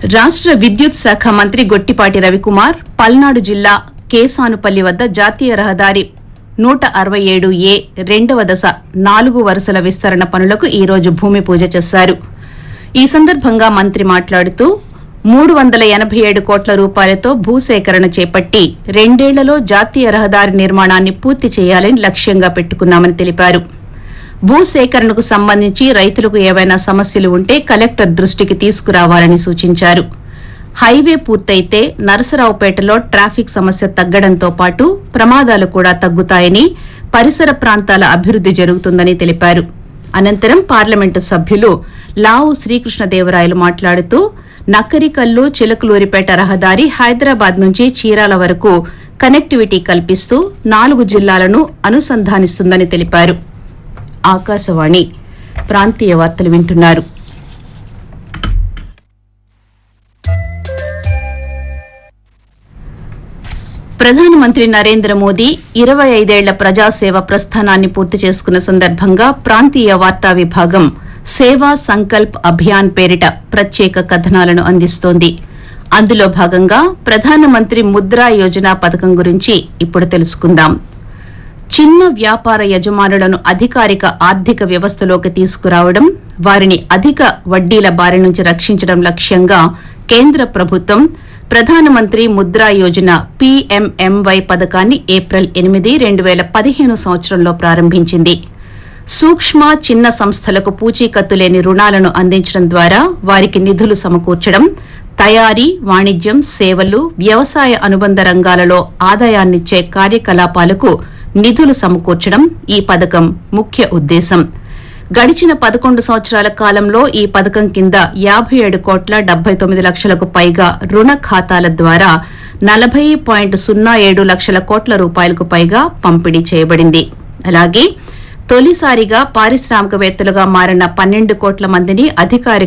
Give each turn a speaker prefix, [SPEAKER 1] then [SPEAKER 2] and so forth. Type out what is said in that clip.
[SPEAKER 1] రాష్ట్ర విద్యుత్ శాఖ మంత్రి గొట్టిపాటి రవికుమార్ పల్నాడు జిల్లా కేసానుపల్లి వద్ద జాతీయ రహదారి నూట అరవై ఏడు ఏ రెండవ దశ నాలుగు వరుసల విస్తరణ పనులకు ఈ రోజు భూమి పూజ చేశారు ఈ సందర్భంగా మంత్రి మాట్లాడుతూ మూడు వందల ఎనభై ఏడు కోట్ల రూపాయలతో భూసేకరణ చేపట్టి రెండేళ్లలో జాతీయ రహదారి నిర్మాణాన్ని పూర్తి చేయాలని లక్ష్యంగా పెట్టుకున్నామని తెలిపారు భూసేకరణకు సంబంధించి రైతులకు ఏవైనా సమస్యలు ఉంటే కలెక్టర్ దృష్టికి తీసుకురావాలని సూచించారు హైవే పూర్తయితే నరసరావుపేటలో ట్రాఫిక్ సమస్య తగ్గడంతో పాటు ప్రమాదాలు కూడా తగ్గుతాయని పరిసర ప్రాంతాల అభివృద్ది జరుగుతుందని తెలిపారు అనంతరం పార్లమెంటు సభ్యులు లావు శ్రీకృష్ణదేవరాయలు మాట్లాడుతూ నక్కరికల్లు చిలకలూరిపేట రహదారి హైదరాబాద్ నుంచి చీరాల వరకు కనెక్టివిటీ కల్పిస్తూ నాలుగు జిల్లాలను అనుసంధానిస్తుందని తెలిపారు ఆకాశవాణి ప్రాంతీయ వార్తలు వింటున్నారు ప్రధానమంత్రి నరేంద్ర మోదీ ఇరవై ఐదేళ్ల ప్రజాసేవ ప్రస్థానాన్ని పూర్తి చేసుకున్న సందర్భంగా ప్రాంతీయ వార్తా విభాగం సేవా సంకల్ప్ అభియాన్ పేరిట ప్రత్యేక కథనాలను అందిస్తోంది అందులో భాగంగా ప్రధానమంత్రి ముద్రా యోజన పథకం గురించి ఇప్పుడు తెలుసుకుందాం చిన్న వ్యాపార యజమానులను అధికారిక ఆర్థిక వ్యవస్థలోకి తీసుకురావడం వారిని అధిక వడ్డీల బారి నుంచి రక్షించడం లక్ష్యంగా కేంద్ర ప్రభుత్వం ప్రధానమంత్రి ముద్రా యోజన పీఎంఎంవై పథకాన్ని ఏప్రిల్ ఎనిమిది రెండు వేల పదిహేను సంవత్సరంలో ప్రారంభించింది సూక్ష్మ చిన్న సంస్థలకు పూచీకత్తు లేని రుణాలను అందించడం ద్వారా వారికి నిధులు సమకూర్చడం తయారీ వాణిజ్యం సేవలు వ్యవసాయ అనుబంధ రంగాలలో ఆదాయాన్నిచ్చే కార్యకలాపాలకు నిధులు సమకూర్చడం ఈ పథకం ముఖ్య ఉద్దేశం గడిచిన పదకొండు సంవత్సరాల కాలంలో ఈ పథకం కింద యాభై ఏడు కోట్ల డెబ్బై తొమ్మిది లక్షలకు పైగా రుణ ఖాతాల ద్వారా నలభై పాయింట్ సున్నా ఏడు లక్షల కోట్ల రూపాయలకు పైగా పంపిణీ చేయబడింది అలాగే తొలిసారిగా పారిశ్రామికవేత్తలుగా మారిన పన్నెండు కోట్ల మందిని అధికారిక